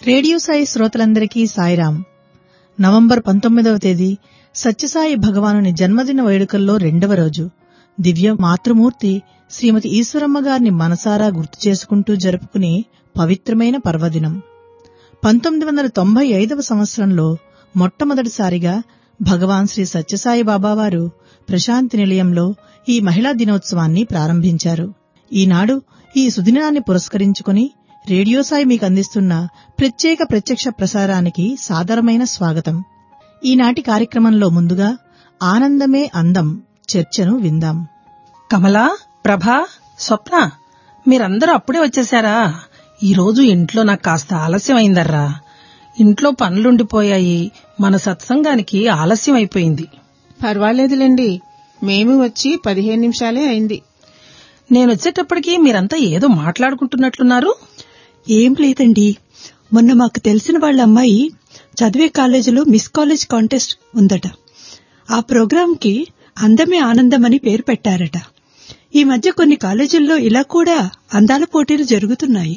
radio Sai శ్రోతలందరికీ Sairam November పంతొమ్మిదవ తేదీ సత్యసాయి భగవానుని జన్మదిన వేడుకల్లో రెండవ రోజు దివ్య మాతృమూర్తి శ్రీమతి ఈశ్వరమ్మ గారిని మనసారా గుర్తు చేసుకుంటూ జరుపుకునే పవిత్రమైన పర్వదినం పంతొమ్మిది వందల తొంభై ఐదవ సంవత్సరంలో మొట్టమొదటిసారిగా భగవాన్ శ్రీ సత్యసాయి బాబావారు ప్రశాంతి నిలయంలో ఈ మహిళా దినోత్సవాన్ని ప్రారంభించారు ఈనాడు ఈ సుదినాన్ని పురస్కరించుకుని రేడియో సాయి మీకు అందిస్తున్న ప్రత్యేక ప్రత్యక్ష ప్రసారానికి సాదరమైన స్వాగతం ఈనాటి కార్యక్రమంలో ముందుగా ఆనందమే అందం చర్చను విందాం కమలా ప్రభా స్వప్న మీరందరూ అప్పుడే వచ్చేశారా ఈరోజు ఇంట్లో నాకు కాస్త ఆలస్యం అయిందర్రా ఇంట్లో పనులుండిపోయాయి మన సత్సంగానికి ఆలస్యం అయిపోయింది పర్వాలేదులేండి మేము వచ్చి పదిహేను నిమిషాలే అయింది నేను వచ్చేటప్పటికి మీరంతా ఏదో మాట్లాడుకుంటున్నట్లున్నారు ఏం లేదండి మొన్న మాకు తెలిసిన వాళ్ళ అమ్మాయి చదివే కాలేజీలో మిస్ కాలేజ్ కాంటెస్ట్ ఉందట ఆ ప్రోగ్రాంకి అందమే ఆనందం అని పేరు పెట్టారట ఈ మధ్య కొన్ని కాలేజీల్లో ఇలా కూడా అందాల పోటీలు జరుగుతున్నాయి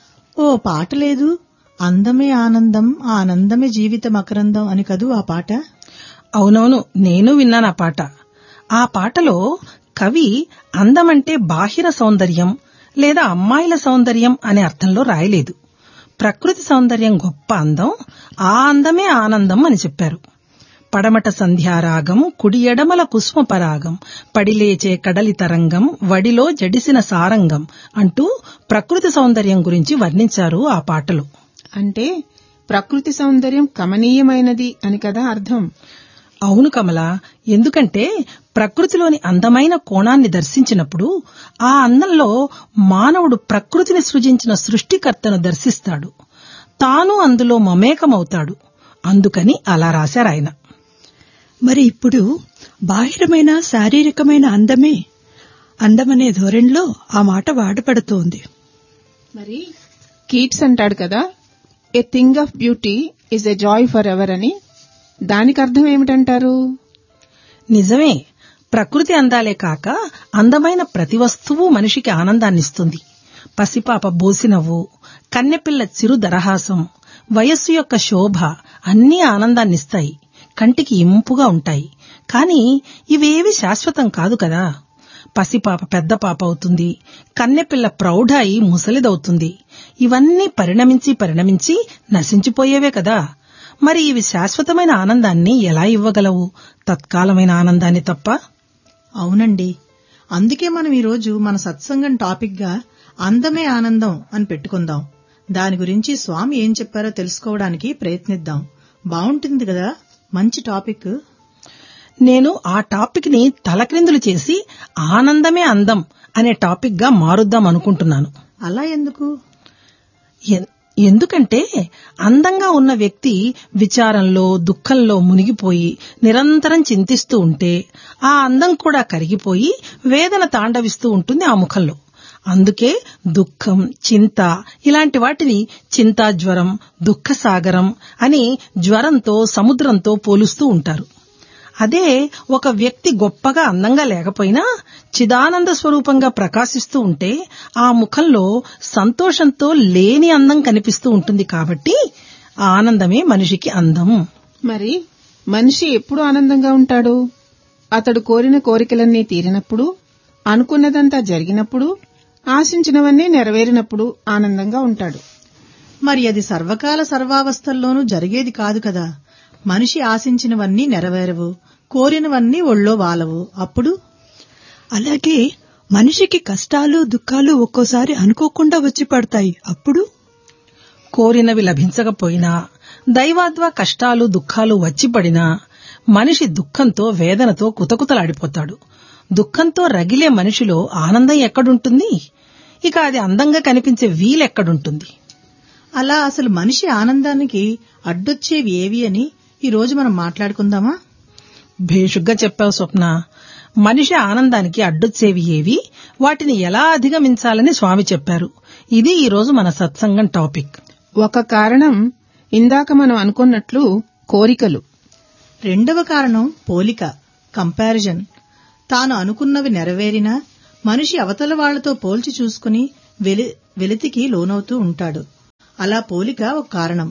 ఓ పాట లేదు అందమే ఆనందం ఆ ఆనందమే జీవిత మకరందం అని కదూ ఆ పాట అవునవును నేను విన్నాను ఆ పాట ఆ పాటలో కవి అందమంటే బాహిర సౌందర్యం లేదా అమ్మాయిల సౌందర్యం అనే అర్థంలో రాయలేదు ప్రకృతి సౌందర్యం గొప్ప అందం ఆ అందమే ఆనందం అని చెప్పారు పడమట సంధ్యారాగం కుడి ఎడమల కుస్మపరాగం పడిలేచే కడలి తరంగం వడిలో జడిసిన సారంగం అంటూ ప్రకృతి సౌందర్యం గురించి వర్ణించారు ఆ పాటలో అంటే ప్రకృతి సౌందర్యం కమనీయమైనది అని కదా అర్థం అవును కమల ఎందుకంటే ప్రకృతిలోని అందమైన కోణాన్ని దర్శించినప్పుడు ఆ అందంలో మానవుడు ప్రకృతిని సృజించిన సృష్టికర్తను దర్శిస్తాడు తాను అందులో మమేకమవుతాడు అందుకని అలా రాశారాయన మరి ఇప్పుడు బాహిరమైన శారీరకమైన అందమే అందమనే ధోరణిలో ఆ మాట వాడపడుతోంది మరి కీట్స్ అంటాడు కదా a thing of beauty is a joy for ever అని దానికి అర్థం ఏమిటంటారు నిజమే ప్రకృతి అందాలే కాక అందమైన ప్రతి వస్తువు మనిషికి ఆనందాన్నిస్తుంది పసిపాప బోసినవ్వు కన్నెపిల్ల చిరు దరహాసం వయస్సు యొక్క శోభ అన్నీ ఆనందాన్నిస్తాయి కంటికి ఇంపుగా ఉంటాయి కాని ఇవేవి శాశ్వతం కాదు కదా పసిపాప పెద్ద పాప అవుతుంది కన్నెపిల్ల ప్రౌఢ అయి ముసలిదవుతుంది ఇవన్నీ పరిణమించి పరిణమించి నశించిపోయేవే కదా మరి ఇవి శాశ్వతమైన ఆనందాన్ని ఎలా ఇవ్వగలవు తత్కాలమైన ఆనందాన్ని తప్ప అవునండి అందుకే మనం ఈరోజు మన సత్సంగం టాపిక్ గా అందమే ఆనందం అని పెట్టుకుందాం దాని గురించి స్వామి ఏం చెప్పారో తెలుసుకోవడానికి ప్రయత్నిద్దాం బావుంటుంది కదా మంచి టాపిక్ నేను ఆ టాపిక్ ని తలక్రిందులు చేసి ఆనందమే అందం అనే టాపిక్ గా మారుద్దాం అనుకుంటున్నాను అలా ఎందుకు ఎన్- ఎందుకంటే అందంగా ఉన్న వ్యక్తి విచారంలో దుఃఖంలో మునిగిపోయి నిరంతరం చింతిస్తూ ఉంటే ఆ అందం కూడా కరిగిపోయి వేదన తాండవిస్తూ ఉంటుంది ఆ ముఖంలో అందుకే దుఃఖం చింత ఇలాంటి వాటిని చింతాజ్వరం దుఃఖసాగరం అని జ్వరంతో సముద్రంతో పోలుస్తూ ఉంటారు అదే ఒక వ్యక్తి గొప్పగా అందంగా లేకపోయినా చిదానంద స్వరూపంగా ప్రకాశిస్తూ ఉంటే ఆ ముఖంలో సంతోషంతో లేని అందం కనిపిస్తూ ఉంటుంది కాబట్టి ఆ ఆనందమే మనిషికి అందం మరి మనిషి ఎప్పుడు ఆనందంగా ఉంటాడు అతడు కోరిన కోరికలన్నీ తీరినప్పుడు అనుకున్నదంతా జరిగినప్పుడు ఆశించినవన్నీ నెరవేరినప్పుడు ఆనందంగా ఉంటాడు మరి అది సర్వకాల సర్వావస్థల్లోనూ జరిగేది కాదు కదా మనిషి ఆశించినవన్నీ నెరవేరవు కోరినవన్నీ ఒళ్ళో వాలవు అప్పుడు అలాగే మనిషికి కష్టాలు దుఃఖాలు ఒక్కోసారి అనుకోకుండా వచ్చి పడతాయి అప్పుడు కోరినవి లభించకపోయినా దైవాద్వా కష్టాలు దుఃఖాలు వచ్చి పడినా మనిషి దుఃఖంతో వేదనతో కుతకుతలాడిపోతాడు దుఃఖంతో రగిలే మనిషిలో ఆనందం ఎక్కడుంటుంది ఇక అది అందంగా కనిపించే వీలెక్కడుంటుంది అలా అసలు మనిషి ఆనందానికి అడ్డొచ్చేవి ఏవి అని ఈ రోజు మనం మాట్లాడుకుందామా భేషుగ్గా చెప్పావు స్వప్న మనిషి ఆనందానికి అడ్డొచ్చేవి ఏవి వాటిని ఎలా అధిగమించాలని స్వామి చెప్పారు ఇది ఈ రోజు మన సత్సంగం టాపిక్ ఒక కారణం ఇందాక మనం అనుకున్నట్లు కోరికలు రెండవ కారణం పోలిక కంపారిజన్ తాను అనుకున్నవి నెరవేరినా మనిషి అవతల వాళ్లతో పోల్చి చూసుకుని వెలి వెలితికి లోనవుతూ ఉంటాడు అలా పోలిక ఒక కారణం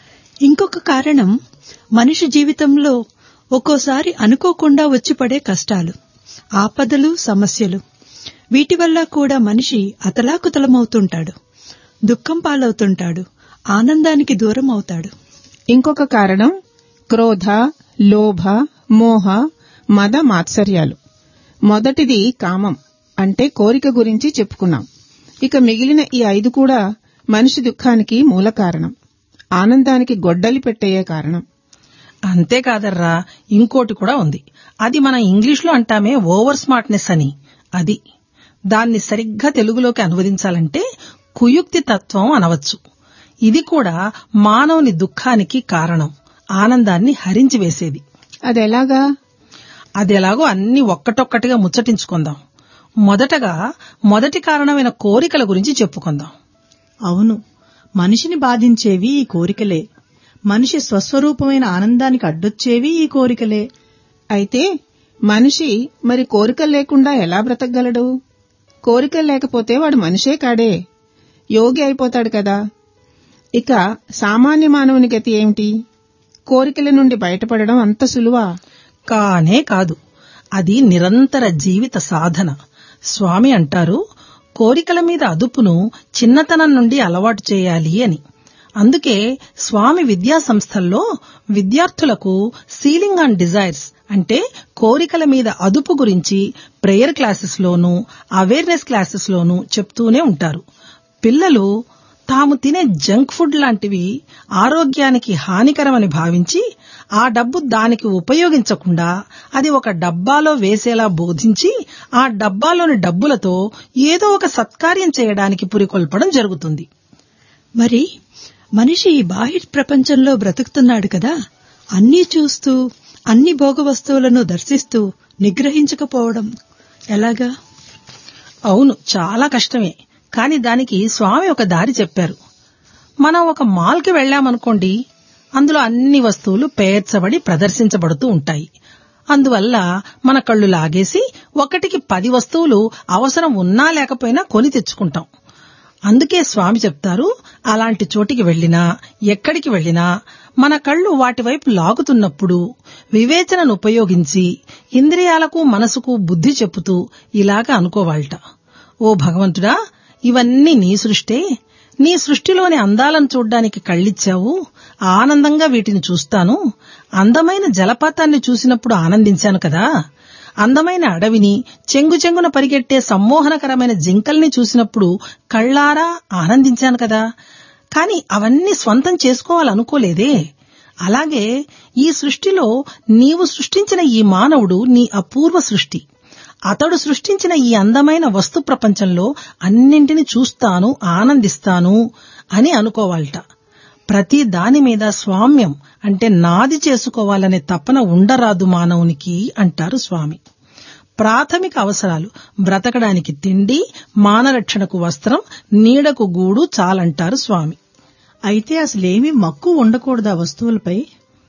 ఇంకొక కారణం మనిషి జీవితంలో ఒక్కోసారి అనుకోకుండా వచ్చి పడే కష్టాలు ఆపదలు సమస్యలు వీటి వల్ల కూడా మనిషి అతలాకుతలమవుతుంటాడు దుఃఖం పాలవుతుంటాడు ఆనందానికి దూరం అవుతాడు ఇంకొక కారణం క్రోధ లోభ మోహ మద మాత్సర్యాలు మొదటిది కామం అంటే కోరిక గురించి చెప్పుకున్నాం ఇక మిగిలిన ఈ ఐదు కూడా మనిషి దుఃఖానికి మూల కారణం ఆనందానికి గొడ్డలి పెట్టేయే కారణం అంతేకాదర్రా ఇంకోటి కూడా ఉంది అది మన ఇంగ్లీష్లో అంటామే ఓవర్ స్మార్ట్నెస్ అని అది దాన్ని సరిగ్గా తెలుగులోకి అనువదించాలంటే కుయుక్తి తత్వం అనవచ్చు ఇది కూడా మానవుని దుఃఖానికి కారణం ఆనందాన్ని హరించి వేసేది అదెలాగా అదెలాగో అన్ని ఒక్కటొక్కటిగా ముచ్చటించుకుందాం మొదటగా మొదటి కారణమైన కోరికల గురించి చెప్పుకుందాం అవును మనిషిని బాధించేవి ఈ కోరికలే మనిషి స్వస్వరూపమైన ఆనందానికి అడ్డొచ్చేవి ఈ కోరికలే అయితే మనిషి మరి కోరికలు లేకుండా ఎలా బ్రతకగలడు కోరికలు లేకపోతే వాడు మనిషే కాడే యోగి అయిపోతాడు కదా ఇక సామాన్య మానవుని గతి ఏమిటి కోరికల నుండి బయటపడడం అంత సులువా కానే కాదు అది నిరంతర జీవిత సాధన స్వామి అంటారు కోరికల మీద అదుపును చిన్నతనం నుండి అలవాటు చేయాలి అని అందుకే స్వామి విద్యా సంస్థల్లో విద్యార్థులకు సీలింగ్ ఆన్ డిజైర్స్ అంటే కోరికల మీద అదుపు గురించి ప్రేయర్ క్లాసెస్లోనూ అవేర్నెస్ క్లాసెస్లోనూ చెప్తూనే ఉంటారు పిల్లలు తాము తినే జంక్ ఫుడ్ లాంటివి ఆరోగ్యానికి హానికరమని భావించి ఆ డబ్బు దానికి ఉపయోగించకుండా అది ఒక డబ్బాలో వేసేలా బోధించి ఆ డబ్బాలోని డబ్బులతో ఏదో ఒక సత్కార్యం చేయడానికి పురికొల్పడం జరుగుతుంది మరి మనిషి ఈ బాహ్య ప్రపంచంలో బ్రతుకుతున్నాడు కదా అన్నీ చూస్తూ అన్ని భోగ వస్తువులను దర్శిస్తూ నిగ్రహించకపోవడం ఎలాగా అవును చాలా కష్టమే కాని దానికి స్వామి ఒక దారి చెప్పారు మనం ఒక మాల్కి వెళ్ళామనుకోండి అందులో అన్ని వస్తువులు పేర్చబడి ప్రదర్శించబడుతూ ఉంటాయి అందువల్ల మన కళ్ళు లాగేసి ఒకటికి పది వస్తువులు అవసరం ఉన్నా లేకపోయినా కొని తెచ్చుకుంటాం అందుకే స్వామి చెప్తారు అలాంటి చోటికి వెళ్ళినా ఎక్కడికి వెళ్ళినా మన కళ్ళు వాటి వైపు లాగుతున్నప్పుడు వివేచనను ఉపయోగించి ఇంద్రియాలకు మనసుకు బుద్ధి చెప్పుతూ ఇలాగ అనుకోవాలట ఓ భగవంతుడా ఇవన్నీ నీ సృష్టే నీ సృష్టిలోని అందాలను చూడ్డానికి కళ్ళిచ్చావు ఆనందంగా వీటిని చూస్తాను అందమైన జలపాతాన్ని చూసినప్పుడు ఆనందించాను కదా అందమైన అడవిని చెంగు చెంగున పరిగెట్టే సమ్మోహనకరమైన జింకల్ని చూసినప్పుడు కళ్ళారా ఆనందించాను కదా కాని అవన్నీ స్వంతం చేసుకోవాలనుకోలేదే అలాగే ఈ సృష్టిలో నీవు సృష్టించిన ఈ మానవుడు నీ అపూర్వ సృష్టి అతడు సృష్టించిన ఈ అందమైన వస్తు ప్రపంచంలో అన్నింటిని చూస్తాను ఆనందిస్తాను అని అనుకోవాలట ప్రతి దాని మీద స్వామ్యం అంటే నాది చేసుకోవాలనే తపన ఉండరాదు మానవునికి అంటారు స్వామి ప్రాథమిక అవసరాలు బ్రతకడానికి తిండి మానరక్షణకు వస్త్రం నీడకు గూడు చాలంటారు స్వామి అయితే అసలేమీ మక్కువ ఉండకూడదా వస్తువులపై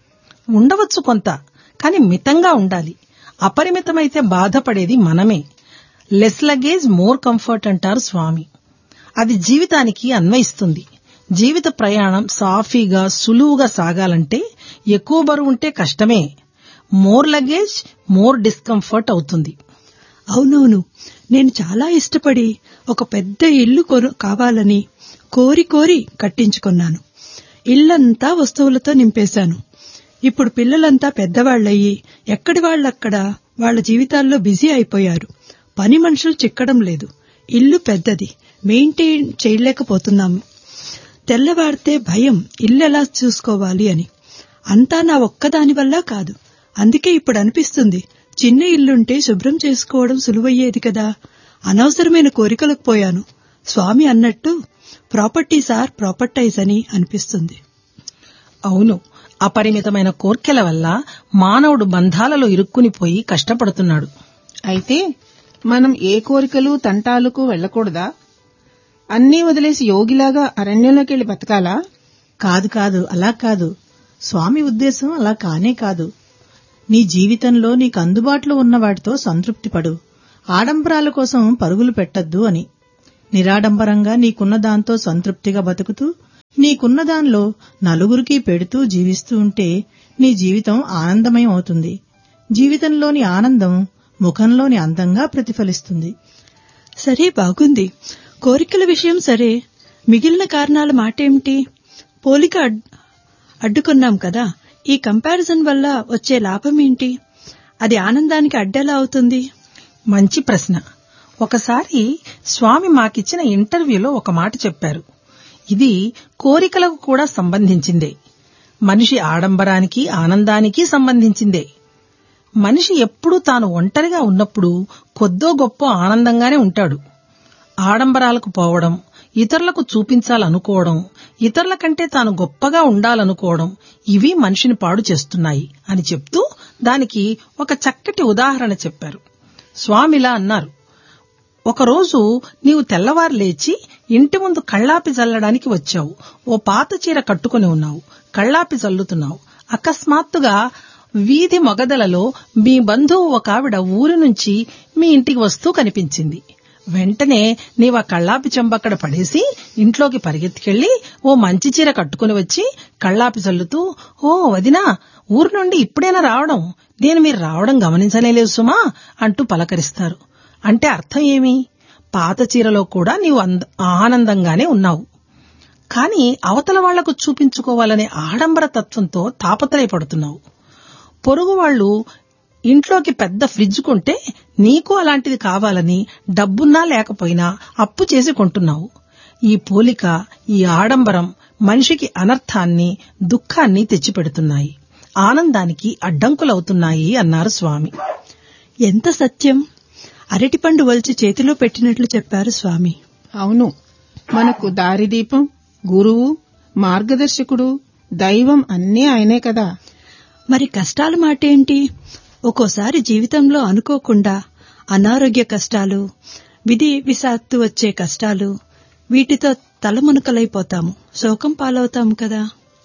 ఉండవచ్చు కొంత కాని మితంగా ఉండాలి అపరిమితమైతే బాధపడేది మనమే లెస్ లగేజ్ మోర్ కంఫర్ట్ అంటారు స్వామి అది జీవితానికి అన్వయిస్తుంది జీవిత ప్రయాణం సాఫీగా సులువుగా సాగాలంటే ఎక్కువ బరువు ఉంటే కష్టమే మోర్ లగేజ్ మోర్ డిస్కంఫర్ట్ అవుతుంది అవునవును నేను చాలా ఇష్టపడి ఒక పెద్ద ఇల్లు కొను కావాలని కోరి కోరి కట్టించుకున్నాను ఇల్లంతా వస్తువులతో నింపేశాను ఇప్పుడు పిల్లలంతా పెద్దవాళ్లయ్యి ఎక్కడి వాళ్ళక్కడ వాళ్ళ జీవితాల్లో బిజీ అయిపోయారు పని మనుషులు చిక్కడం లేదు ఇల్లు పెద్దది మెయింటైన్ చేయలేకపోతున్నాము తెల్లవారితే భయం ఇల్లు ఎలా చూసుకోవాలి అని అంతా నా ఒక్కదాని వల్ల కాదు అందుకే ఇప్పుడు అనిపిస్తుంది చిన్న ఇల్లుంటే శుభ్రం చేసుకోవడం సులువయ్యేది కదా అనవసరమైన కోరికలకు పోయాను స్వామి అన్నట్టు ప్రాపర్టీస్ ఆర్ ప్రాపర్టైజ్ అని అనిపిస్తుంది అవును అపరిమితమైన కోర్కెల వల్ల మానవుడు బంధాలలో ఇరుక్కునిపోయి కష్టపడుతున్నాడు అయితే మనం ఏ కోరికలు తంటాలకు వెళ్ళకూడదా అన్నీ వదిలేసి యోగిలాగా అరణ్యంలోకి వెళ్లి బతకాలా కాదు కాదు అలా కాదు స్వామి ఉద్దేశం అలా కానే కాదు నీ జీవితంలో నీకు అందుబాటులో ఉన్న వాటితో సంతృప్తి పడు ఆడంబరాల కోసం పరుగులు పెట్టద్దు అని నిరాడంబరంగా నీకున్న దాంతో సంతృప్తిగా బతుకుతూ నీకున్న దానిలో నలుగురికి పెడుతూ జీవిస్తూ ఉంటే నీ జీవితం ఆనందమయం అవుతుంది జీవితంలోని ఆనందం ముఖంలోని అందంగా ప్రతిఫలిస్తుంది సరే బాగుంది కోరికల విషయం సరే మిగిలిన కారణాల మాటేమిటి పోలిక అడ్- అడ్డుకున్నాం కదా ఈ కంపారిజన్ వల్ల వచ్చే లాభం ఏంటి అది ఆనందానికి అడ్డెలా అవుతుంది మంచి ప్రశ్న ఒకసారి స్వామి మాకిచ్చిన ఇంటర్వ్యూలో ఒక మాట చెప్పారు ఇది కోరికలకు కూడా సంబంధించిందే మనిషి ఆడంబరానికి ఆనందానికి సంబంధించిందే మనిషి ఎప్పుడూ తాను ఒంటరిగా ఉన్నప్పుడు కొద్దో గొప్ప ఆనందంగానే ఉంటాడు ఆడంబరాలకు పోవడం ఇతరులకు చూపించాలనుకోవడం ఇతరుల కంటే తాను గొప్పగా ఉండాలనుకోవడం ఇవి మనిషిని పాడు చేస్తున్నాయి అని చెప్తూ దానికి ఒక చక్కటి ఉదాహరణ చెప్పారు స్వామిలా అన్నారు ఒకరోజు నీవు తెల్లవారు లేచి ఇంటి ముందు కళ్ళాపి చల్లడానికి వచ్చావు ఓ పాత చీర కట్టుకుని ఉన్నావు కళ్ళాపి చల్లుతున్నావు అకస్మాత్తుగా వీధి మొగదలలో మీ బంధువు ఒక ఆవిడ ఊరి నుంచి మీ ఇంటికి వస్తూ కనిపించింది వెంటనే నీవు ఆ కళ్ళాపి చెంబక్కడ పడేసి ఇంట్లోకి పరిగెత్తుకెళ్లి ఓ మంచి చీర కట్టుకుని వచ్చి కళ్ళాపి చల్లుతూ ఓ వదినా ఊరు నుండి ఇప్పుడైనా రావడం నేను మీరు రావడం గమనించనేలేదు సుమా అంటూ పలకరిస్తారు అంటే అర్థం ఏమి పాత చీరలో కూడా నీవు అంద- ఆనందంగానే ఉన్నావు కాని అవతల వాళ్లకు చూపించుకోవాలనే ఆడంబర తత్వంతో తాపత్రయపడుతున్నావు పొరుగు వాళ్ళు ఇంట్లోకి పెద్ద ఫ్రిడ్జ్ కొంటే నీకు అలాంటిది కావాలని డబ్బున్నా లేకపోయినా అప్పు చేసి కొంటున్నావు ఈ పోలిక ఈ ఆడంబరం మనిషికి అనర్థాన్ని దుఃఖాన్ని తెచ్చిపెడుతున్నాయి ఆనందానికి అడ్డంకులవుతున్నాయి అన్నారు స్వామి ఎంత సత్యం అరటిపండు వలిచి చేతిలో పెట్టినట్లు చెప్పారు స్వామి అవును మనకు దారిదీపం గురువు మార్గదర్శకుడు దైవం అన్నీ ఆయనే కదా మరి కష్టాల మాటేంటి ఒక్కోసారి జీవితంలో అనుకోకుండా అనారోగ్య కష్టాలు విధి విషాత్తు వచ్చే కష్టాలు వీటితో తలమునకలైపోతాము శోకం పాలవుతాము కదా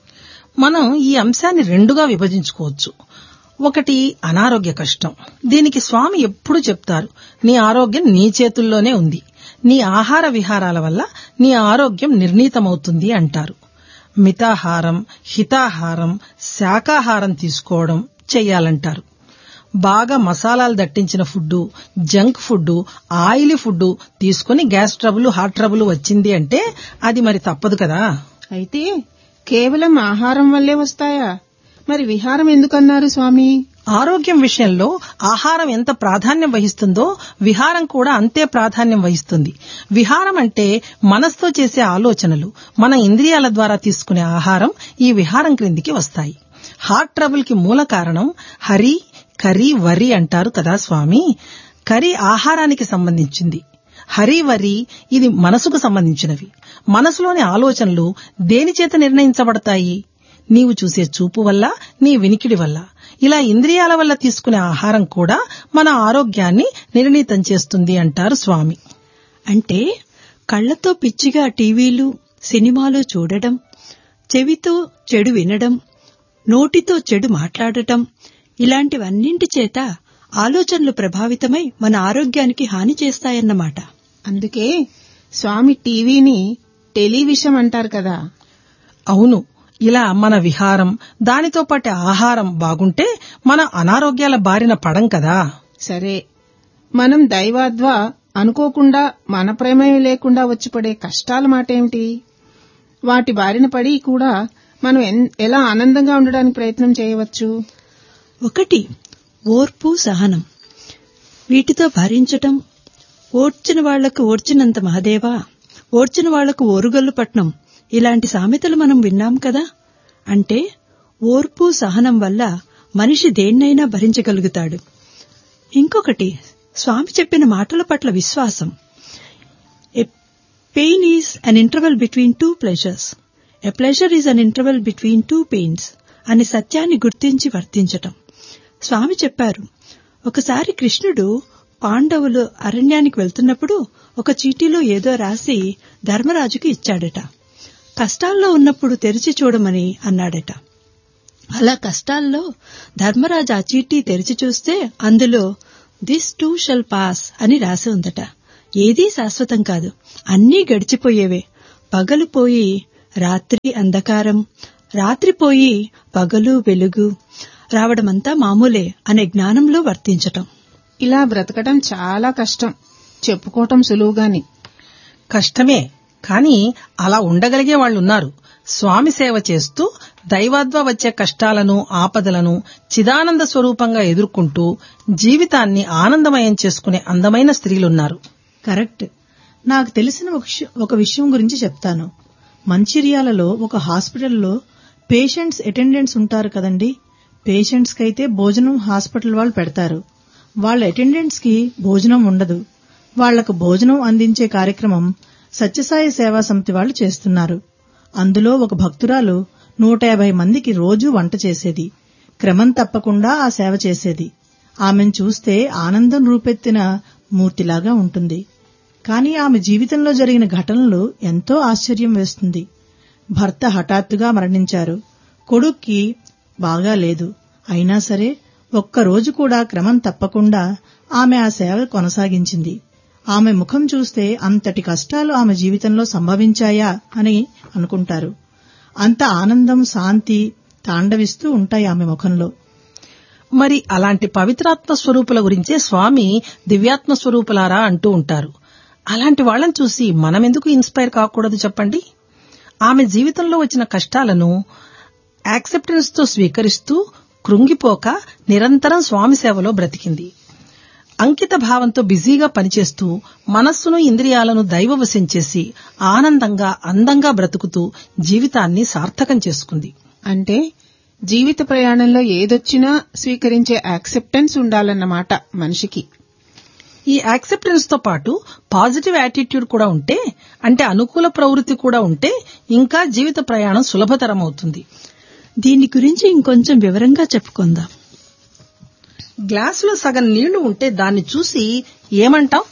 మనం ఈ అంశాన్ని రెండుగా విభజించుకోవచ్చు ఒకటి అనారోగ్య కష్టం దీనికి స్వామి ఎప్పుడు చెప్తారు నీ ఆరోగ్యం నీ చేతుల్లోనే ఉంది నీ ఆహార విహారాల వల్ల నీ ఆరోగ్యం నిర్ణీతమవుతుంది అంటారు మితాహారం హితాహారం శాకాహారం తీసుకోవడం చెయ్యాలంటారు బాగా మసాలాలు దట్టించిన food junk food oily food తీసుకుని గ్యాస్ ట్రబుల్ హార్ట్ ట్రబుల్ వచ్చింది అంటే అది మరి తప్పదు కదా అయితే కేవలం ఆహారం వల్లే వస్తాయా మరి విహారం ఎందుకన్నారు స్వామి ఆరోగ్యం విషయంలో ఆహారం ఎంత ప్రాధాన్యం వహిస్తుందో విహారం కూడా అంతే ప్రాధాన్యం వహిస్తుంది విహారం అంటే మనస్తో చేసే ఆలోచనలు మన ఇంద్రియాల ద్వారా తీసుకునే ఆహారం ఈ విహారం క్రిందికి వస్తాయి హార్ట్ ట్రబుల్ కి మూల కారణం హరి కరి వరి అంటారు కదా స్వామి కరి ఆహారానికి సంబంధించింది హరి వరి ఇది మనసుకు సంబంధించినవి మనసులోని ఆలోచనలు దేని చేత నిర్ణయించబడతాయి నీవు చూసే చూపు వల్ల నీ వినికిడి వల్ల ఇలా ఇంద్రియాల వల్ల తీసుకునే ఆహారం కూడా మన ఆరోగ్యాన్ని నిర్ణీతం చేస్తుంది అంటారు స్వామి అంటే కళ్లతో పిచ్చిగా టీవీలు సినిమాలు చూడడం చెవితో చెడు వినడం నోటితో చెడు మాట్లాడటం ఇలాంటివన్నింటి చేత ఆలోచనలు ప్రభావితమై మన ఆరోగ్యానికి హాని చేస్తాయన్నమాట అందుకే స్వామి టీవీని టెలివిషన్ అంటారు కదా అవును ఇలా మన విహారం దానితో పాటు ఆహారం బాగుంటే మన అనారోగ్యాల బారిన పడం కదా సరే మనం దైవాద్వా అనుకోకుండా మన ప్రమేయం లేకుండా వచ్చి పడే కష్టాల మాట ఏమిటి వాటి బారిన పడి కూడా మనం ఎన్- ఎలా ఆనందంగా ఉండడానికి ప్రయత్నం చేయవచ్చు ఒకటి ఓర్పు సహనం వీటితో భరించటం ఓడ్చిన వాళ్లకు ఓడ్చినంత మహదేవా ఓడ్చిన వాళ్లకు ఓరుగల్లు పట్నం ఇలాంటి సామెతలు మనం విన్నాం కదా అంటే ఓర్పు సహనం వల్ల మనిషి దేన్నైనా భరించగలుగుతాడు ఇంకొకటి స్వామి చెప్పిన మాటల పట్ల విశ్వాసం a pain is an interval between two pleasures a pleasure is an interval between two pains అనే సత్యాన్ని గుర్తించి వర్తించటం స్వామి చెప్పారు ఒకసారి కృష్ణుడు పాండవులు అరణ్యానికి వెళ్తున్నప్పుడు ఒక చీటీలో ఏదో రాసి ధర్మరాజుకి ఇచ్చాడట కష్టాల్లో ఉన్నప్పుడు తెరిచి చూడమని అన్నాడట అలా కష్టాల్లో ధర్మరాజు ఆ చీటీ తెరిచి చూస్తే అందులో దిస్ టూ షల్ పాస్ అని రాసి ఉందట ఏదీ శాశ్వతం కాదు అన్నీ గడిచిపోయేవే పగలు పోయి రాత్రి అంధకారం రాత్రిపోయి పగలు వెలుగు రావడమంతా మామూలే అనే జ్ఞానంలో వర్తించటం ఇలా బ్రతకడం చాలా కష్టం చెప్పుకోవటం సులువుగాని కష్టమే కానీ అలా ఉండగలిగే వాళ్ళున్నారు స్వామి సేవ చేస్తూ దైవాద్వా వచ్చే కష్టాలను ఆపదలను చిదానంద స్వరూపంగా ఎదుర్కొంటూ జీవితాన్ని ఆనందమయం చేసుకునే అందమైన స్త్రీలున్నారు కరెక్ట్ నాకు తెలిసిన ఒక విషయం- ఒక విషయం గురించి చెప్తాను మంచిర్యాలలో ఒక హాస్పిటల్లో పేషెంట్స్ అటెండెంట్స్ ఉంటారు కదండి పేషెంట్స్ కైతే భోజనం హాస్పిటల్ వాళ్ళు పెడతారు వాళ్ళ అటెండెంట్స్ కి భోజనం ఉండదు వాళ్లకు భోజనం అందించే కార్యక్రమం సత్యసాయి సేవా సమితి వాళ్ళు చేస్తున్నారు అందులో ఒక భక్తురాలు నూట యాభై మందికి రోజూ వంట చేసేది క్రమం తప్పకుండా ఆ సేవ చేసేది ఆమెను చూస్తే ఆనందం రూపెత్తిన మూర్తిలాగా ఉంటుంది కానీ ఆమె జీవితంలో జరిగిన ఘటనలు ఎంతో ఆశ్చర్యం వేస్తుంది భర్త హఠాత్తుగా మరణించారు కొడుక్కి బాగా లేదు అయినా సరే ఒక్క రోజు కూడా క్రమం తప్పకుండా ఆమె ఆ సేవ కొనసాగించింది ఆమె ముఖం చూస్తే అంతటి కష్టాలు ఆమె జీవితంలో సంభవించాయా అని అనుకుంటారు అంత ఆనందం శాంతి తాండవిస్తూ ఉంటాయి ఆమె ముఖంలో మరి అలాంటి పవిత్రాత్మ స్వరూపుల గురించే స్వామి దివ్యాత్మ స్వరూపులారా అంటూ ఉంటారు అలాంటి వాళ్ళని చూసి మనమెందుకు ఇన్స్పైర్ కాకూడదు చెప్పండి ఆమె జీవితంలో వచ్చిన కష్టాలను యాక్సెప్టెన్స్ తో స్వీకరిస్తూ కృంగిపోక నిరంతరం స్వామి సేవలో బ్రతికింది అంకిత భావంతో బిజీగా పనిచేస్తూ మనస్సును ఇంద్రియాలను దైవవశం చేసి ఆనందంగా అందంగా బ్రతుకుతూ జీవితాన్ని సార్థకం చేసుకుంది అంటే జీవిత ప్రయాణంలో ఏదొచ్చినా స్వీకరించే యాక్సెప్టెన్స్ ఉండాలన్నమాట మనిషికి ఈ యాక్సెప్టెన్స్ తో పాటు పాజిటివ్ యాటిట్యూడ్ కూడా ఉంటే అంటే అనుకూల ప్రవృత్తి కూడా ఉంటే ఇంకా జీవిత ప్రయాణం సులభతరం అవుతుంది దీని గురించి ఇంకొంచెం వివరంగా చెప్పుకుందాం గ్లాసులో సగం నీళ్లు ఉంటే దాన్ని చూసి ఏమంటాం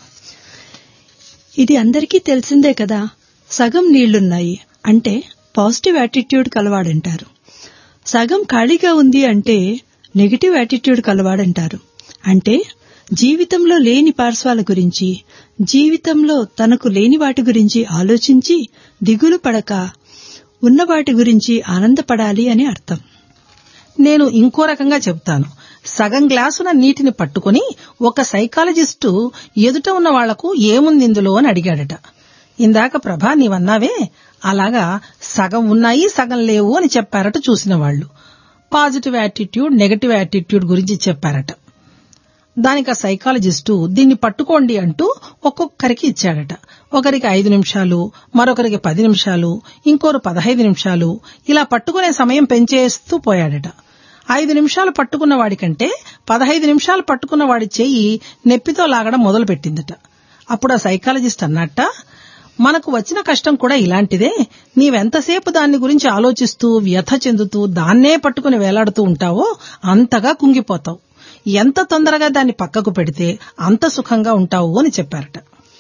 ఇది అందరికీ తెలిసిందే కదా సగం నీళ్లున్నాయి అంటే పాజిటివ్ యాటిట్యూడ్ కలవాడంటారు సగం ఖాళీగా ఉంది అంటే నెగిటివ్ యాటిట్యూడ్ కలవాడంటారు అంటే జీవితంలో లేని పార్శ్వాల గురించి జీవితంలో తనకు లేని వాటి గురించి ఆలోచించి దిగులు పడక ఉన్న వాటి గురించి ఆనందపడాలి అని అర్థం నేను ఇంకో రకంగా చెప్తాను సగం గ్లాసున నీటిని పట్టుకుని ఒక సైకాలజిస్టు ఎదుట ఉన్న వాళ్లకు ఏముంది ఇందులో అని అడిగాడట ఇందాక ప్రభా నీవన్నావే అలాగా సగం ఉన్నాయి సగం లేవు అని చెప్పారట చూసిన వాళ్ళు పాజిటివ్ యాటిట్యూడ్ నెగటివ్ యాటిట్యూడ్ గురించి చెప్పారట దానికి ఆ సైకాలజిస్టు దీన్ని పట్టుకోండి అంటూ ఒక్కొక్కరికి ఇచ్చాడట ఒకరికి ఐదు నిమిషాలు మరొకరికి పది నిమిషాలు ఇంకోరు పదహైదు నిమిషాలు ఇలా పట్టుకునే సమయం పెంచేస్తూ పోయాడట ఐదు నిమిషాలు పట్టుకున్న వాడికంటే పదహైదు నిమిషాలు పట్టుకున్న వాడి చెయ్యి నెప్పితో లాగడం మొదలుపెట్టిందట అప్పుడు ఆ సైకాలజిస్ట్ అన్నట్ట మనకు వచ్చిన కష్టం కూడా ఇలాంటిదే నీవెంతసేపు దాన్ని గురించి ఆలోచిస్తూ వ్యథ చెందుతూ దాన్నే పట్టుకుని వేలాడుతూ ఉంటావో అంతగా కుంగిపోతావు ఎంత తొందరగా దాన్ని పక్కకు పెడితే అంత సుఖంగా ఉంటావు అని చెప్పారట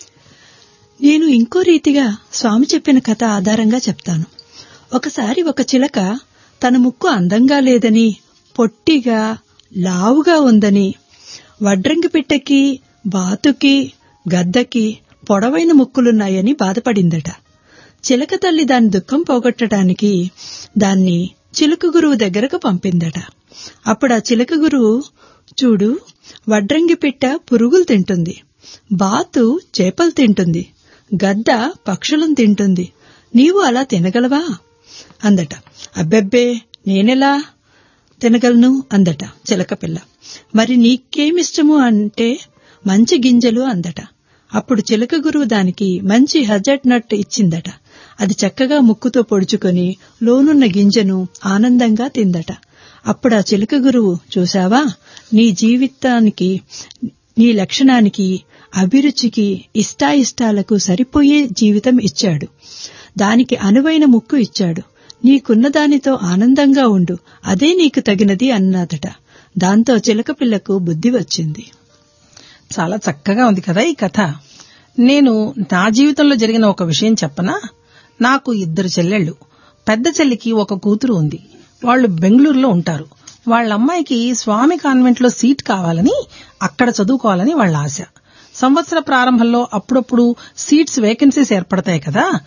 నేను ఇంకో రీతిగా స్వామి చెప్పిన కథ ఆధారంగా చెప్తాను ఒకసారి ఒక చిలక తన ముక్కు అందంగా లేదని పొట్టిగా లావుగా ఉందని వడ్రంగి పిట్టకి బాతుకి గద్దకి పొడవైన ముక్కులున్నాయని బాధపడిందట చిలక తల్లి దాని దుఃఖం పోగొట్టడానికి దాన్ని చిలుక గురువు దగ్గరకు పంపిందట అప్పుడు ఆ చిలక గురువు చూడు వడ్రంగి పిట్ట పురుగులు తింటుంది బాతు చేపలు తింటుంది గద్ద పక్షులను తింటుంది నీవు అలా తినగలవా అందట అబ్బెబ్బే నేనెలా తినగలను అందట చిలక పిల్ల మరి నీకేమిష్టము అంటే మంచి గింజలు అందట అప్పుడు చిలక గురువు దానికి మంచి హజట్ నట్ ఇచ్చిందట అది చక్కగా ముక్కుతో పొడుచుకొని లోనున్న గింజను ఆనందంగా తిందట అప్పుడు ఆ చిలక గురువు చూశావా నీ జీవితానికి నీ లక్షణానికి అభిరుచికి ఇష్టాయిష్టాలకు సరిపోయే జీవితం ఇచ్చాడు దానికి అనువైన ముక్కు ఇచ్చాడు నీకున్న దానితో ఆనందంగా ఉండు అదే నీకు తగినది అన్నదట దాంతో చిలక పిల్లకు బుద్ధి వచ్చింది చాలా చక్కగా ఉంది కదా ఈ కథ నేను నా జీవితంలో జరిగిన ఒక విషయం చెప్పనా నాకు ఇద్దరు చెల్లెళ్ళు పెద్ద చెల్లికి ఒక కూతురు ఉంది వాళ్ళు బెంగళూరులో ఉంటారు వాళ్ళ అమ్మాయికి స్వామి కాన్వెంట్ లో సీట్ కావాలని అక్కడ చదువుకోవాలని వాళ్ళ ఆశ సంవత్సర ప్రారంభంలో అప్పుడప్పుడు సీట్స్ వేకెన్సీస్ ఏర్పడతాయి కదా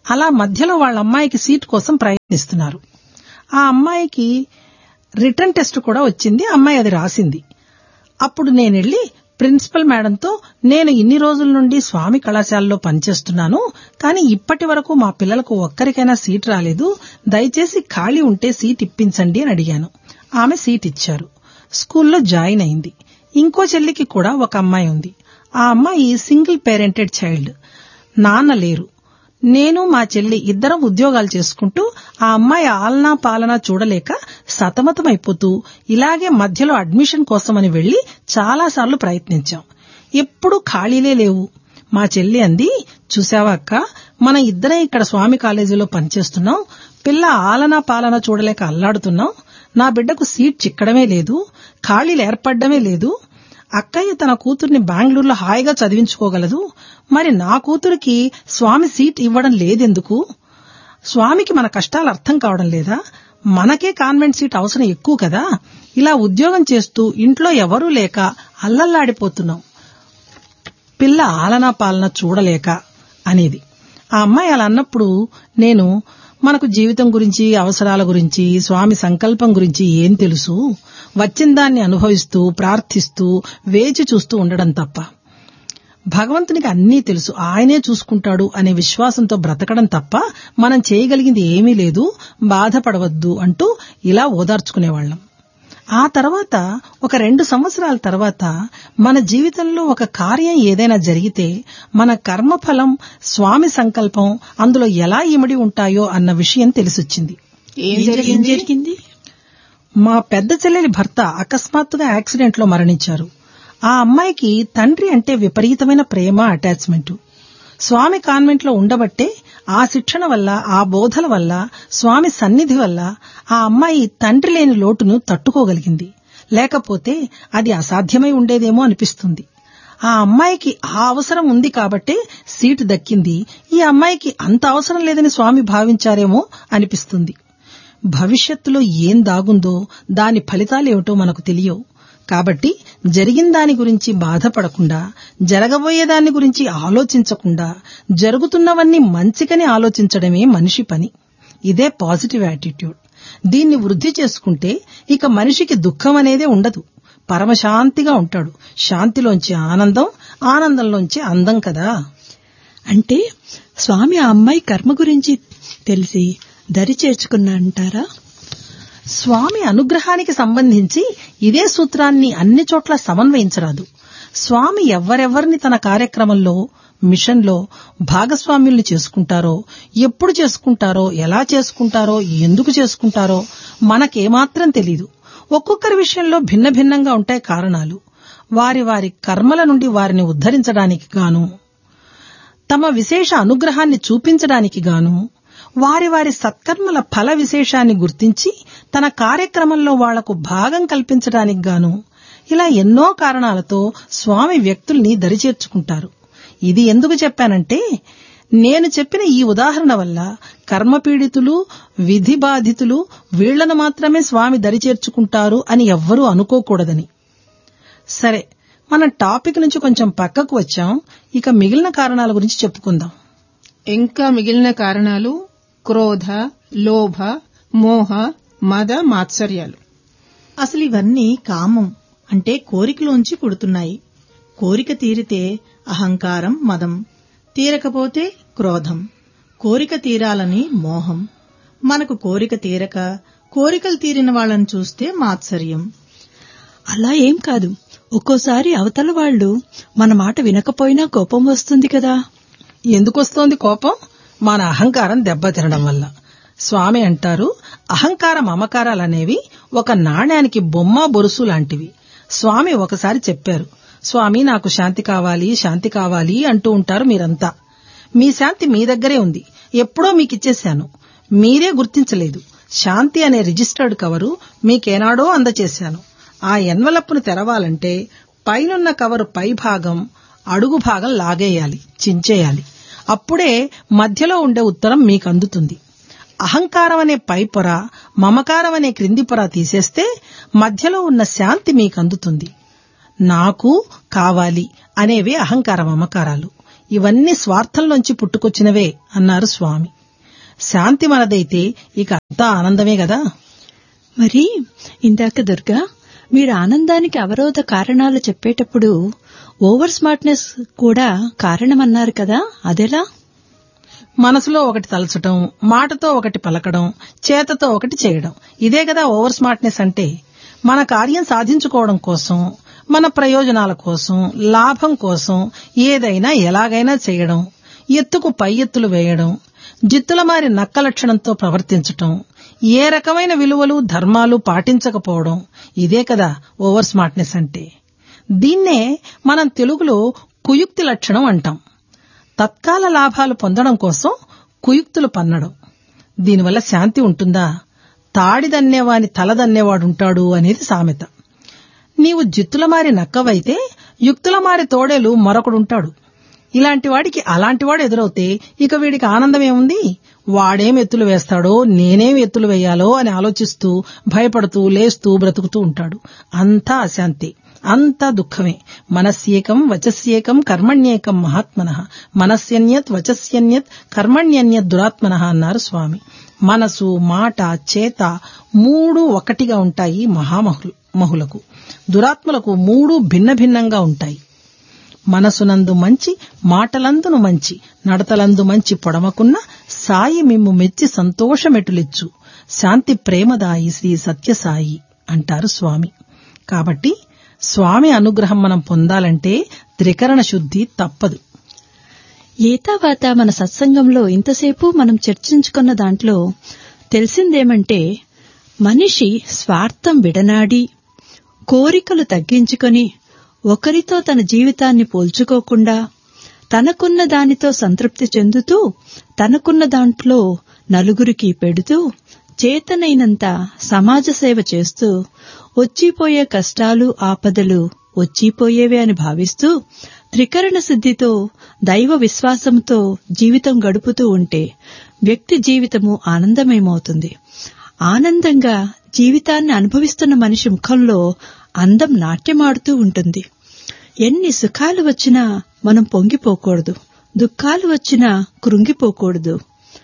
అలా మధ్యలో వాళ్ళ అమ్మాయికి సీట్ కోసం ప్రయత్నిస్తున్నారు ఆ అమ్మాయికి రిటర్న్ టెస్ట్ కూడా వచ్చింది అమ్మాయి అది రాసింది అప్పుడు నేను వెళ్ళి ప్రిన్సిపల్ మేడంతో నేను ఇన్ని రోజుల నుండి స్వామి కళాశాలలో పనిచేస్తున్నాను కానీ ఇప్పటి వరకు మా పిల్లలకు ఒక్కరికైనా సీట్ రాలేదు దయచేసి ఖాళీ ఉంటే సీట్ ఇప్పించండి అని అడిగాను ఆమె సీట్ ఇచ్చారు స్కూల్లో జాయిన్ అయింది ఇంకో చెల్లికి కూడా ఒక అమ్మాయి ఉంది ఆ అమ్మాయి సింగిల్ పేరెంటెడ్ చైల్డ్ నాన్న లేరు నేను మా చెల్లి ఇద్దరం ఉద్యోగాలు చేసుకుంటూ ఆ అమ్మాయి ఆలనా పాలనా చూడలేక సతమతమైపోతూ ఇలాగే మధ్యలో అడ్మిషన్ కోసమని వెళ్లి చాలాసార్లు ప్రయత్నించాం ఎప్పుడూ ఖాళీలే లేవు మా చెల్లి అంది చూసావా అక్క మన ఇద్దరం ఇక్కడ స్వామి కాలేజీలో పనిచేస్తున్నాం పిల్ల ఆలనా పాలన చూడలేక అల్లాడుతున్నాం నా బిడ్డకు సీట్ చిక్కడమే లేదు ఖాళీలు ఏర్పడమే లేదు అక్కయ్య తన కూతుర్ని బెంగళూరులో హాయిగా చదివించుకోగలదు మరి నా కూతురికి స్వామి సీట్ ఇవ్వడం లేదెందుకు స్వామికి మన కష్టాలు అర్థం కావడం లేదా మనకే కాన్వెంట్ సీట్ అవసరం ఎక్కువ కదా ఇలా ఉద్యోగం చేస్తూ ఇంట్లో ఎవరూ లేక అల్లల్లాడిపోతున్నాం పిల్ల ఆలనా పాలన చూడలేక అనేది ఆ అమ్మాయి అలా అన్నప్పుడు నేను మనకు జీవితం గురించి అవసరాల గురించి స్వామి సంకల్పం గురించి ఏం తెలుసు వచ్చిన దాన్ని అనుభవిస్తూ ప్రార్థిస్తూ వేచి చూస్తూ ఉండడం తప్ప భగవంతునికి అన్నీ తెలుసు ఆయనే చూసుకుంటాడు అనే విశ్వాసంతో బ్రతకడం తప్ప మనం చేయగలిగింది ఏమీ లేదు బాధపడవద్దు అంటూ ఇలా ఓదార్చుకునేవాళ్లం ఆ తర్వాత ఒక రెండు సంవత్సరాల తర్వాత మన జీవితంలో ఒక కార్యం ఏదైనా జరిగితే మన కర్మఫలం స్వామి సంకల్పం అందులో ఎలా ఇమిడి ఉంటాయో అన్న విషయం తెలిసొచ్చింది ఏం ఏం జరిగింది జరిగింది మా పెద్ద చెల్లెలి భర్త అకస్మాత్తుగా యాక్సిడెంట్ లో మరణించారు ఆ అమ్మాయికి తండ్రి అంటే విపరీతమైన ప్రేమ అటాచ్మెంట్ స్వామి కాన్వెంట్ లో ఉండబట్టే ఆ శిక్షణ వల్ల ఆ బోధల వల్ల స్వామి సన్నిధి వల్ల ఆ అమ్మాయి తండ్రి లేని లోటును తట్టుకోగలిగింది లేకపోతే అది అసాధ్యమై ఉండేదేమో అనిపిస్తుంది ఆ అమ్మాయికి ఆ అవసరం ఉంది కాబట్టే సీటు దక్కింది ఈ అమ్మాయికి అంత అవసరం లేదని స్వామి భావించారేమో అనిపిస్తుంది భవిష్యత్తులో ఏం దాగుందో దాని ఫలితాలేమిటో మనకు తెలియవు కాబట్టి జరిగిన దాని గురించి బాధపడకుండా జరగబోయే దాని గురించి ఆలోచించకుండా జరుగుతున్నవన్నీ మంచికని ఆలోచించడమే మనిషి పని ఇదే పాజిటివ్ యాటిట్యూడ్ దీన్ని వృద్ధి చేసుకుంటే ఇక మనిషికి దుఃఖం అనేదే ఉండదు పరమశాంతిగా ఉంటాడు శాంతిలోంచి ఆనందం ఆనందంలోంచి అందం కదా అంటే స్వామి ఆ అమ్మాయి కర్మ గురించి తెలిసి దరి చేర్చుకున్నా అంటారా స్వామి అనుగ్రహానికి సంబంధించి ఇదే సూత్రాన్ని అన్ని చోట్ల సమన్వయించరాదు స్వామి ఎవరెవరిని తన కార్యక్రమంలో మిషన్లో భాగస్వామ్యుల్ని చేసుకుంటారో ఎప్పుడు చేసుకుంటారో ఎలా చేసుకుంటారో ఎందుకు చేసుకుంటారో మనకేమాత్రం తెలీదు ఒక్కొక్కరి విషయంలో భిన్న భిన్నంగా ఉంటాయి కారణాలు వారి వారి కర్మల నుండి వారిని ఉద్ధరించడానికి గాను తమ విశేష అనుగ్రహాన్ని చూపించడానికి గాను వారి వారి సత్కర్మల ఫల విశేషాన్ని గుర్తించి తన కార్యక్రమంలో వాళ్లకు భాగం కల్పించడానికి గాను ఇలా ఎన్నో కారణాలతో స్వామి వ్యక్తుల్ని దరిచేర్చుకుంటారు ఇది ఎందుకు చెప్పానంటే నేను చెప్పిన ఈ ఉదాహరణ వల్ల కర్మపీడితులు విధి బాధితులు వీళ్లను మాత్రమే స్వామి దరిచేర్చుకుంటారు అని ఎవ్వరూ అనుకోకూడదని సరే మన టాపిక్ నుంచి కొంచెం పక్కకు వచ్చాం ఇక మిగిలిన కారణాల గురించి చెప్పుకుందాం ఇంకా మిగిలిన కారణాలు క్రోధ లోభ మోహ మద మాత్సర్యాలు అసలు ఇవన్నీ కామం అంటే కోరికలోంచి పుడుతున్నాయి కోరిక తీరితే అహంకారం మదం తీరకపోతే క్రోధం కోరిక తీరాలని మోహం మనకు కోరిక తీరక కోరికలు తీరిన వాళ్ళని చూస్తే మాత్సర్యం అలా ఏం కాదు ఒక్కోసారి అవతల వాళ్ళు మన మాట వినకపోయినా కోపం వస్తుంది కదా ఎందుకొస్తోంది కోపం మన అహంకారం దెబ్బతినడం వల్ల స్వామి అంటారు అహంకార మమకారాలనేవి ఒక నాణ్యానికి బొమ్మ బొరుసు లాంటివి స్వామి ఒకసారి చెప్పారు స్వామి నాకు శాంతి కావాలి శాంతి కావాలి అంటూ ఉంటారు మీరంతా మీ శాంతి మీ దగ్గరే ఉంది ఎప్పుడో మీకిచ్చేశాను మీరే గుర్తించలేదు శాంతి అనే రిజిస్టర్డ్ కవరు మీకేనాడో అందచేశాను ఆ ఎన్వలప్ను తెరవాలంటే పైనున్న కవరు పై భాగం అడుగు భాగం లాగేయాలి చించేయాలి అప్పుడే మధ్యలో ఉండే ఉత్తరం మీకు అందుతుంది అహంకారం అనే పై పొర మమకారం అనే క్రింది పొర తీసేస్తే మధ్యలో ఉన్న శాంతి మీకు అందుతుంది నాకు కావాలి అనేవే అహంకార మమకారాలు ఇవన్నీ స్వార్థంలోంచి పుట్టుకొచ్చినవే అన్నారు స్వామి శాంతి మనదైతే ఇక అంతా ఆనందమే కదా మరి ఇందాక దుర్గా మీరు ఆనందానికి అవరోధ కారణాలు చెప్పేటప్పుడు ఓవర్ స్మార్ట్నెస్ కూడా కారణమన్నారు కదా అదెలా మనసులో ఒకటి తలచటం మాటతో ఒకటి పలకడం చేతతో ఒకటి చేయడం ఇదే కదా ఓవర్ స్మార్ట్నెస్ అంటే మన కార్యం సాధించుకోవడం కోసం మన ప్రయోజనాల కోసం లాభం కోసం ఏదైనా ఎలాగైనా చేయడం ఎత్తుకు పై ఎత్తులు వేయడం జిత్తుల మారి నక్క లక్షణంతో ప్రవర్తించటం ఏ రకమైన విలువలు ధర్మాలు పాటించకపోవడం ఇదే కదా ఓవర్ స్మార్ట్నెస్ అంటే దీన్నే మనం తెలుగులో కుయుక్తి లక్షణం అంటాం తత్కాల లాభాలు పొందడం కోసం కుయుక్తులు పన్నడం దీనివల్ల శాంతి ఉంటుందా తాడిదన్నేవాని తలదన్నేవాడుంటాడు అనేది సామెత నీవు జిత్తుల మారి నక్కవైతే యుక్తుల మారి తోడేలు మరొకడుంటాడు ఇలాంటి వాడికి అలాంటి వాడు ఎదురవుతే ఇక వీడికి ఆనందమేముంది వాడేం ఎత్తులు వేస్తాడో నేనేం ఎత్తులు వేయాలో అని ఆలోచిస్తూ భయపడుతూ లేస్తూ బ్రతుకుతూ ఉంటాడు అంతా అశాంతి అంతా దుఃఖమే మనస్యేకం వచస్యేకం కర్మణ్యేకం మహాత్మన మనస్యన్యత్ వచస్యన్యత్ కర్మణ్యన్యత్ దురాత్మన అన్నారు స్వామి మనసు మాట చేత మూడు ఒకటిగా ఉంటాయి మహామహు మహులకు దురాత్మలకు మూడు భిన్న భిన్నంగా ఉంటాయి మనసునందు మంచి మాటలందును మంచి నడతలందు మంచి పొడమకున్న సాయి మిమ్ము మెచ్చి సంతోషమెటులిచ్చు శాంతి ప్రేమదాయి శ్రీ సత్యసాయి అంటారు స్వామి కాబట్టి స్వామి అనుగ్రహం మనం పొందాలంటే త్రికరణ శుద్ధి తప్పదు ఏతావాత మన సత్సంగంలో ఇంతసేపు మనం చర్చించుకున్న దాంట్లో తెలిసిందేమంటే మనిషి స్వార్థం విడనాడి కోరికలు తగ్గించుకొని ఒకరితో తన జీవితాన్ని పోల్చుకోకుండా తనకున్న దానితో సంతృప్తి చెందుతూ తనకున్న దాంట్లో నలుగురికి పెడుతూ చేతనైనంత సమాజ సేవ చేస్తూ వచ్చిపోయే కష్టాలు ఆపదలు వచ్చిపోయేవే అని భావిస్తూ త్రికరణ సిద్ధితో దైవ విశ్వాసంతో జీవితం గడుపుతూ ఉంటే వ్యక్తి జీవితము ఆనందమయమవుతుంది ఆనందంగా జీవితాన్ని అనుభవిస్తున్న మనిషి ముఖంలో అందం నాట్యమాడుతూ ఉంటుంది ఎన్ని సుఖాలు వచ్చినా మనం పొంగిపోకూడదు దుఃఖాలు వచ్చినా కృంగిపోకూడదు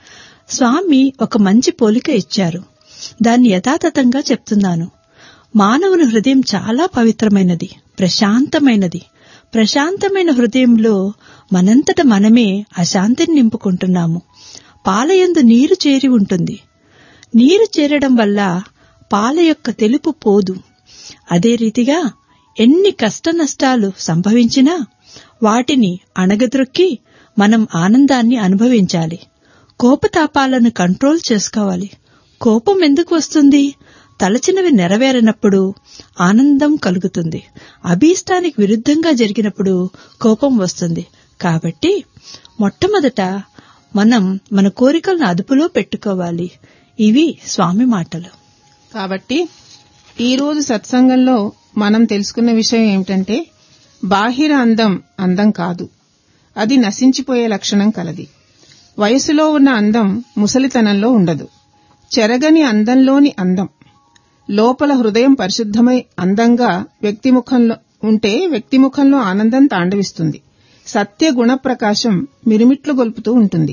స్వామి ఒక మంచి పోలిక ఇచ్చారు దాన్ని యథాతథంగా చెప్తున్నాను మానవుని హృదయం చాలా పవిత్రమైనది ప్రశాంతమైనది ప్రశాంతమైన హృదయంలో మనంతట మనమే అశాంతిని నింపుకుంటున్నాము పాలయందు నీరు చేరి ఉంటుంది నీరు చేరడం వల్ల పాల యొక్క తెలుపు పోదు అదే రీతిగా ఎన్ని కష్ట నష్టాలు సంభవించినా వాటిని అణగద్రొక్కి మనం ఆనందాన్ని అనుభవించాలి కోపతాపాలను కంట్రోల్ చేసుకోవాలి కోపం ఎందుకు వస్తుంది తలచినవి నెరవేరనప్పుడు ఆనందం కలుగుతుంది అభీష్టానికి విరుద్ధంగా జరిగినప్పుడు కోపం వస్తుంది కాబట్టి మొట్టమొదట మనం మన కోరికలను అదుపులో పెట్టుకోవాలి ఇవి స్వామి మాటలు కాబట్టి ఈ రోజు సత్సంగంలో మనం తెలుసుకున్న విషయం ఏమిటంటే బాహిర అందం అందం కాదు అది నశించిపోయే లక్షణం కలది వయసులో ఉన్న అందం ముసలితనంలో ఉండదు చెరగని అందంలోని అందం లోపల హృదయం పరిశుద్ధమై అందంగా వ్యక్తిముఖంలో ఉంటే వ్యక్తిముఖంలో ఆనందం తాండవిస్తుంది సత్య గుణ ప్రకాశం మిరుమిట్లు గొల్పుతూ ఉంటుంది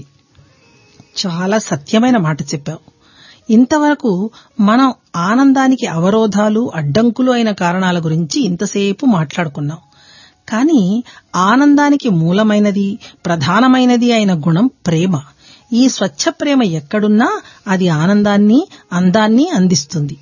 చాలా సత్యమైన మాట చెప్పావు ఇంతవరకు మనం ఆనందానికి అవరోధాలు అడ్డంకులు అయిన కారణాల గురించి ఇంతసేపు మాట్లాడుకున్నాం కానీ ఆనందానికి మూలమైనది ప్రధానమైనది అయిన గుణం ప్రేమ ఈ స్వచ్ఛ ప్రేమ ఎక్కడున్నా అది ఆనందాన్ని అందాన్ని అందిస్తుంది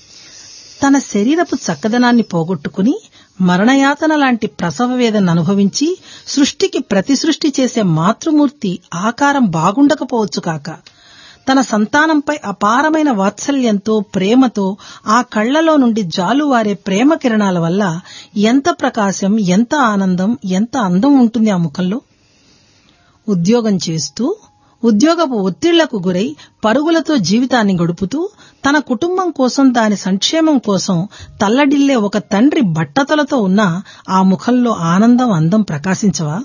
తన శరీరపు చక్కదనాన్ని పోగొట్టుకుని మరణయాతన లాంటి ప్రసవ వేదన అనుభవించి సృష్టికి ప్రతి సృష్టి చేసే మాతృమూర్తి ఆకారం బాగుండకపోవచ్చు కాక తన సంతానంపై అపారమైన వాత్సల్యంతో ప్రేమతో ఆ కళ్లలో నుండి జాలువారే ప్రేమ కిరణాల వల్ల ఎంత ప్రకాశం ఎంత ఆనందం ఎంత అందం ఉంటుంది ఆ ముఖంలో ఉద్యోగం చేస్తూ ఉద్యోగపు ఒత్తిళ్లకు గురై పరుగులతో జీవితాన్ని గడుపుతూ తన కుటుంబం కోసం దాని సంక్షేమం కోసం తల్లడిల్లే ఒక తండ్రి బట్టతలతో ఉన్న ఆ ముఖంలో ఆనందం అందం ప్రకాశించవా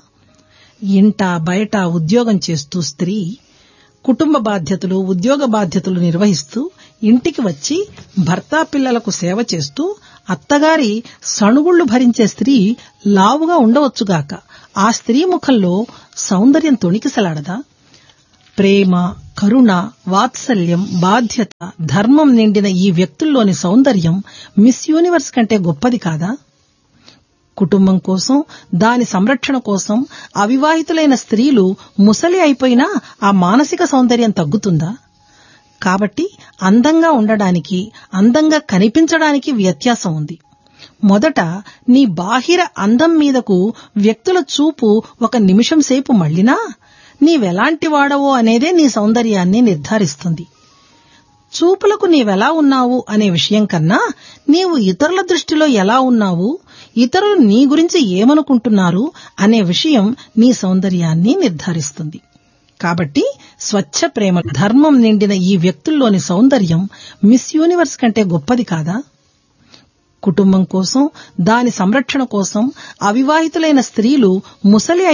ఇంట బయట ఉద్యోగం చేస్తూ స్త్రీ కుటుంబ బాధ్యతలు ఉద్యోగ బాధ్యతలు నిర్వహిస్తూ ఇంటికి వచ్చి భర్త పిల్లలకు సేవ చేస్తూ అత్తగారి సణుగుళ్లు భరించే స్త్రీ లావుగా ఉండవచ్చుగాక ఆ స్త్రీ ముఖంలో సౌందర్యం తొణికిసలాడదా ప్రేమ కరుణ వాత్సల్యం బాధ్యత ధర్మం నిండిన ఈ వ్యక్తుల్లోని సౌందర్యం మిస్ యూనివర్స్ కంటే గొప్పది కాదా కుటుంబం కోసం దాని సంరక్షణ కోసం అవివాహితులైన స్త్రీలు ముసలి అయిపోయినా ఆ మానసిక సౌందర్యం తగ్గుతుందా కాబట్టి అందంగా ఉండడానికి అందంగా కనిపించడానికి వ్యత్యాసం ఉంది మొదట నీ బాహిర అందం మీదకు వ్యక్తుల చూపు ఒక నిమిషం సేపు మళ్ళినా నీవెలాంటి వాడవో అనేదే నీ సౌందర్యాన్ని నిర్ధారిస్తుంది చూపులకు నీవెలా ఉన్నావు అనే విషయం కన్నా నీవు ఇతరుల దృష్టిలో ఎలా ఉన్నావు ఇతరులు నీ గురించి ఏమనుకుంటున్నారు అనే విషయం నీ సౌందర్యాన్ని నిర్ధారిస్తుంది కాబట్టి స్వచ్ఛ ప్రేమ ధర్మం నిండిన ఈ వ్యక్తుల్లోని సౌందర్యం మిస్ యూనివర్స్ కంటే గొప్పది కాదా కుటుంబం కోసం దాని సంరక్షణ కోసం అవివాహితులైన స్త్రీలు ముసలి